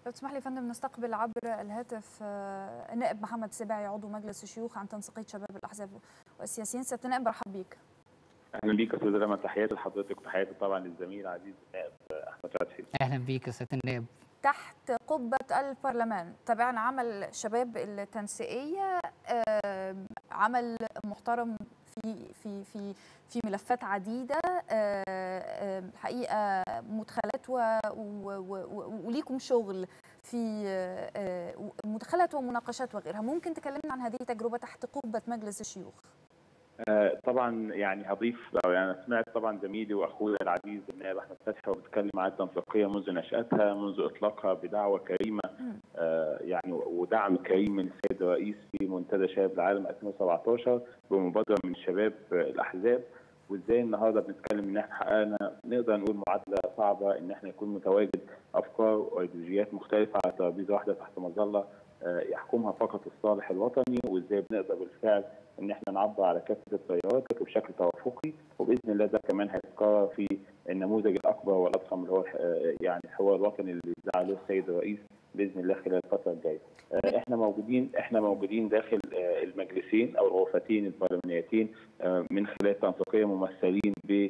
لو تسمح لي فندم نستقبل عبر الهاتف النائب محمد سباعي عضو مجلس الشيوخ عن تنسيقيه شباب الاحزاب والسياسيين سياده النائب برحب بيك اهلا بيك يا استاذ رمى تحياتي لحضرتك وتحياتي طبعا للزميل العزيز النائب احمد فتحي اهلا بيك يا سياده النائب تحت قبة البرلمان تابعنا عمل شباب التنسيقية عمل محترم في في في في ملفات عديده الحقيقه مدخلات وليكم شغل في مدخلات ومناقشات وغيرها ممكن تكلمنا عن هذه التجربه تحت قبه مجلس الشيوخ طبعا يعني هضيف او يعني سمعت طبعا زميلي واخويا العزيز النائب احمد فتحي وهو بيتكلم عن التنسيقيه منذ نشاتها منذ اطلاقها بدعوه كريمه آه يعني ودعم كريم من السيد الرئيس في منتدى شباب العالم 2017 بمبادره من شباب الاحزاب وازاي النهارده بنتكلم ان احنا حققنا نقدر نقول معادله صعبه ان احنا يكون متواجد افكار وايديولوجيات مختلفه على ترابيزه واحده تحت مظله يحكمها فقط الصالح الوطني وازاي بنقدر بالفعل ان احنا نعبر على كافه التيارات وبشكل توافقي وباذن الله ده كمان هيتكرر في النموذج الاكبر والاضخم اللي هو يعني الحوار الوطني اللي دعا له السيد الرئيس باذن الله خلال الفتره الجايه. احنا موجودين احنا موجودين داخل المجلسين او الغرفتين البرلمانيتين من خلال تنسيقيه ممثلين ب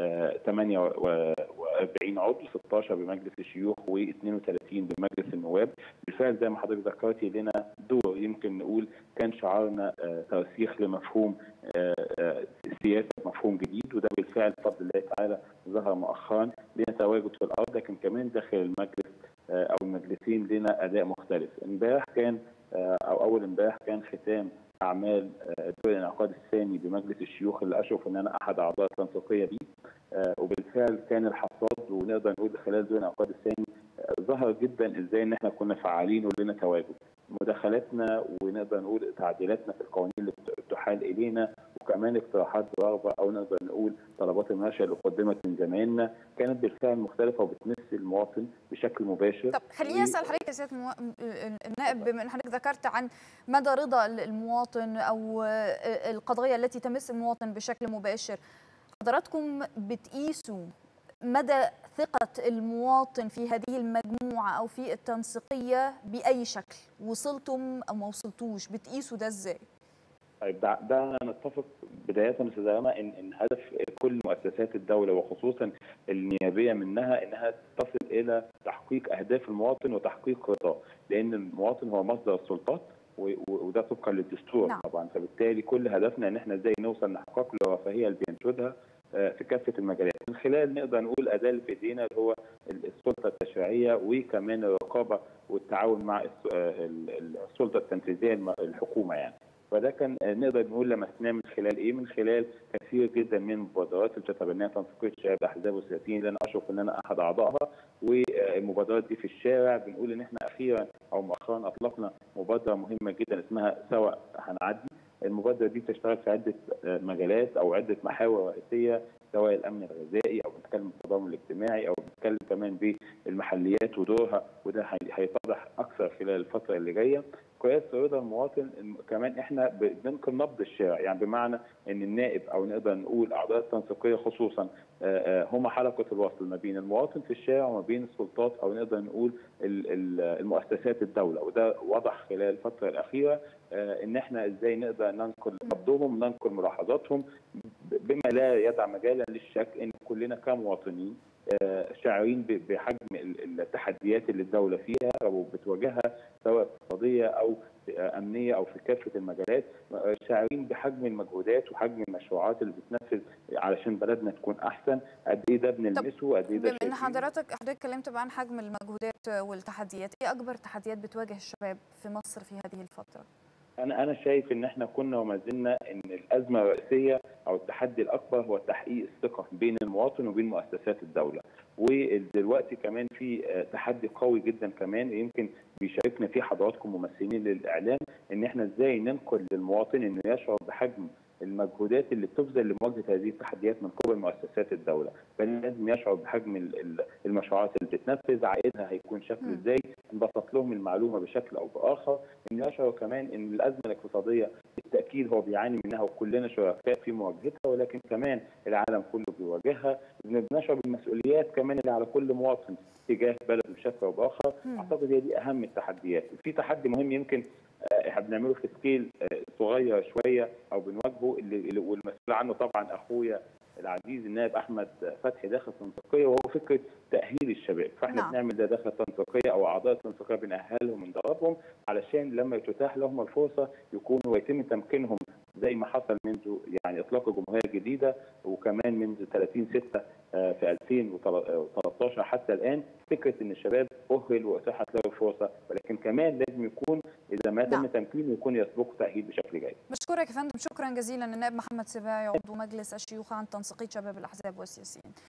48 عضو 16 بمجلس الشيوخ و32 بمجلس النواب بالفعل زي ما حضرتك ذكرتي لنا دور يمكن نقول كان شعارنا ترسيخ لمفهوم السياسه مفهوم جديد وده بالفعل بفضل الله تعالى ظهر مؤخرا لنا تواجد في الارض لكن كمان داخل المجلس او المجلسين لنا اداء مختلف امبارح كان او اول امبارح كان ختام اعمال دور الانعقاد الثاني بمجلس الشيوخ اللي اشرف ان انا احد اعضاء التنسيقيه دي وبالفعل كان الحصاد ونقدر نقول خلال دور الانعقاد الثاني ظهر جدا ازاي ان احنا كنا فعالين ولنا تواجد مداخلاتنا ونقدر نقول تعديلاتنا في القوانين اللي تحال الينا وكمان اقتراحات برغبه او نقدر نقول طلبات المناقشه اللي قدمت من زمايلنا كانت بالفعل مختلفه وبتمس المواطن بشكل مباشر طب خليني اسال حضرتك يا سياده المو... النائب بما ان حضرتك ذكرت عن مدى رضا المواطن او القضايا التي تمس المواطن بشكل مباشر حضراتكم بتقيسوا مدى ثقة المواطن في هذه المجموعة أو في التنسيقية بأي شكل وصلتم أو ما وصلتوش بتقيسوا ده إزاي؟ طيب ده, ده نتفق بداية أستاذ ان ان هدف كل مؤسسات الدولة وخصوصا النيابية منها انها تصل الى تحقيق اهداف المواطن وتحقيق رضاه لان المواطن هو مصدر السلطات وده طبقا للدستور نعم. طبعا فبالتالي كل هدفنا ان احنا ازاي نوصل نحقق له الرفاهيه اللي بينشدها في كافه المجالات من خلال نقدر نقول الاداه اللي في ايدينا اللي هو السلطه التشريعيه وكمان الرقابه والتعاون مع السلطه التنفيذيه الحكومه يعني فده كان نقدر نقول لمسناه من خلال ايه؟ من خلال كثير جدا من المبادرات اللي بتتبناها تنسيقيه الشباب الاحزاب والسياسيين اللي انا اشرف ان انا احد اعضائها والمبادرات دي في الشارع بنقول ان احنا اخيرا او مؤخرا اطلقنا مبادره مهمه جدا اسمها سوا هنعدي المبادره دي بتشتغل في عده مجالات او عده محاور رئيسيه سواء الامن الغذائي او بنتكلم في التضامن الاجتماعي او بنتكلم كمان بالمحليات ودورها وده هيتضح اكثر خلال الفتره اللي جايه قياس رضا المواطن كمان احنا بننقل نبض الشارع يعني بمعنى ان النائب او نقدر نقول اعضاء التنسيقيه خصوصا هم حلقه الوصل ما بين المواطن في الشارع وما بين السلطات او نقدر نقول المؤسسات الدوله وده وضح خلال الفتره الاخيره ان احنا ازاي نقدر ننقل نبضهم ننقل ملاحظاتهم بما لا يدع مجالا للشك ان كلنا كمواطنين شاعرين بحجم التحديات اللي الدوله فيها او بتواجهها سواء اقتصاديه او امنيه او في كافه المجالات شاعرين بحجم المجهودات وحجم المشروعات اللي بتنفذ علشان بلدنا تكون احسن قد ايه ده بنلمسه قد ايه ده بما ان حضرتك حضرتك اتكلمت عن حجم المجهودات والتحديات ايه اكبر تحديات بتواجه الشباب في مصر في هذه الفتره انا انا شايف ان احنا كنا وما زلنا ان الازمه الرئيسيه او التحدي الاكبر هو تحقيق الثقه بين المواطن وبين مؤسسات الدوله ودلوقتي كمان في تحدي قوي جدا كمان يمكن بيشاركنا فيه حضراتكم ممثلين للاعلام ان احنا ازاي ننقل للمواطن انه يشعر بحجم المجهودات اللي بتبذل لمواجهه هذه التحديات من قبل مؤسسات الدوله، بل لازم يشعر بحجم المشروعات اللي بتتنفذ، عائدها هيكون شكله ازاي، انبسط لهم المعلومه بشكل او باخر، ان يشعروا كمان ان الازمه الاقتصاديه بالتاكيد هو بيعاني منها وكلنا شركاء في مواجهتها ولكن كمان العالم كله بيواجهها، بنشعر بالمسؤوليات كمان اللي على كل مواطن تجاه بلده بشكل او باخر، اعتقد هي دي اهم التحديات، في تحدي مهم يمكن احنا بنعمله في سكيل صغير شويه او بنواجهه اللي والمسؤول عنه طبعا اخويا العزيز النائب احمد فتحي داخل تنسيقيه وهو فكره تاهيل الشباب فاحنا نعم. بنعمل ده داخل تنسيقيه او اعضاء التنسيقيه بناهلهم وندربهم علشان لما تتاح لهم الفرصه يكونوا ويتم تمكينهم زي ما حصل منذ يعني اطلاق الجمهوريه الجديده وكمان منذ 30 6 في 2013 حتى الان فكره ان الشباب اهل واتاحت له الفرصه ولكن كمان لازم يكون اذا ما تم تمكينه يكون يسبقه تاهيل بشكل جيد. بشكرك يا فندم شكرا جزيلا النائب محمد سباعي عضو مجلس الشيوخ عن تنسيقيه شباب الاحزاب والسياسيين.